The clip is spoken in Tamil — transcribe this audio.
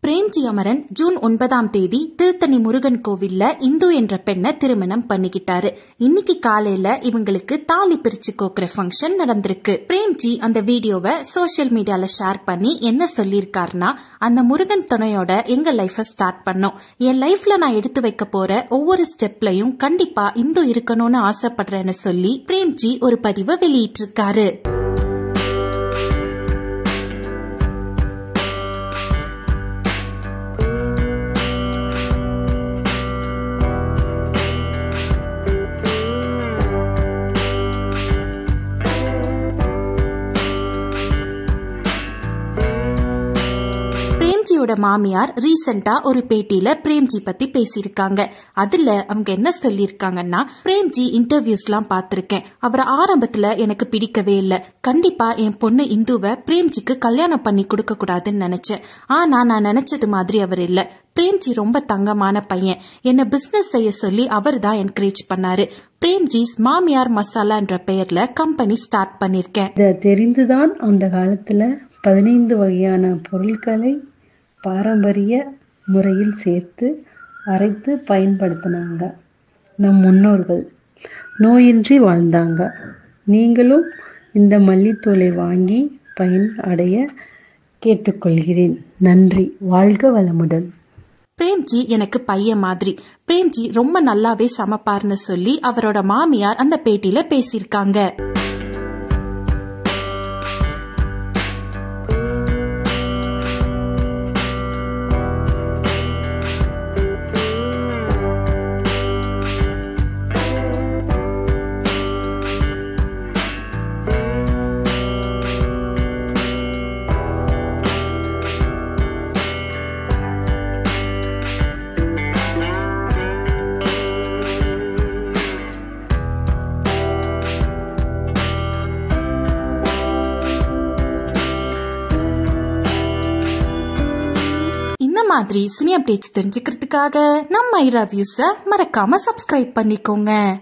பிரேம்ஜி அமரன் ஜூன் ஒன்பதாம் தேதி திருத்தணி முருகன் கோவில்ல இந்து என்ற பெண்ணை திருமணம் பண்ணிக்கிட்டாரு இன்னைக்கு காலையில இவங்களுக்கு தாலி பிரிச்சு கோக்குற ஃபங்க்ஷன் நடந்திருக்கு பிரேம்ஜி அந்த வீடியோவை சோசியல் மீடியால ஷேர் பண்ணி என்ன சொல்லியிருக்காருன்னா அந்த முருகன் துணையோட எங்க லைஃப ஸ்டார்ட் பண்ணோம் என் லைஃப்ல நான் எடுத்து வைக்க போற ஒவ்வொரு ஸ்டெப்லயும் கண்டிப்பா இந்து இருக்கணும்னு ஆசைப்படுறேன்னு சொல்லி பிரேம்ஜி ஒரு பதிவை வெளியிட்டிருக்காரு பிரேம்ஜியோட மாமியார் ரீசெண்டா ஒரு பேட்டியில பிரேம்ஜி பத்தி பேசியிருக்காங்க அதுல அவங்க என்ன சொல்லியிருக்காங்கன்னா பிரேம்ஜி இன்டர்வியூஸ் எல்லாம் பார்த்திருக்கேன் அவரை ஆரம்பத்துல எனக்கு பிடிக்கவே இல்ல கண்டிப்பா என் பொண்ணு இந்துவை பிரேம்ஜிக்கு கல்யாணம் பண்ணி கொடுக்க கூடாதுன்னு நினைச்சேன் ஆனா நான் நினைச்சது மாதிரி அவர் இல்ல பிரேம்ஜி ரொம்ப தங்கமான பையன் என்ன பிசினஸ் செய்ய சொல்லி அவர் தான் என்கரேஜ் பண்ணாரு பிரேம்ஜிஸ் மாமியார் மசாலான்ற பெயர்ல கம்பெனி ஸ்டார்ட் பண்ணிருக்கேன் இதை தெரிந்துதான் அந்த காலத்துல பதினைந்து வகையான பொருட்களை பாரம்பரிய முறையில் சேர்த்து அரைத்து பயன்படுத்தினாங்க நம் முன்னோர்கள் நோயின்றி வாழ்ந்தாங்க நீங்களும் இந்த மல்லித்தூளை வாங்கி பயன் அடைய கேட்டுக்கொள்கிறேன் நன்றி வாழ்க வளமுடன் பிரேம்ஜி எனக்கு பையன் மாதிரி பிரேம்ஜி ரொம்ப நல்லாவே சமைப்பார்னு சொல்லி அவரோட மாமியார் அந்த பேட்டியில பேசியிருக்காங்க இந்த மாதிரி சினி அப்டேட்ஸ் தெரிஞ்சுக்கிறதுக்காக நம்ம ஐரா வியூஸை மறக்காம சப்ஸ்கிரைப் பண்ணிக்கோங்க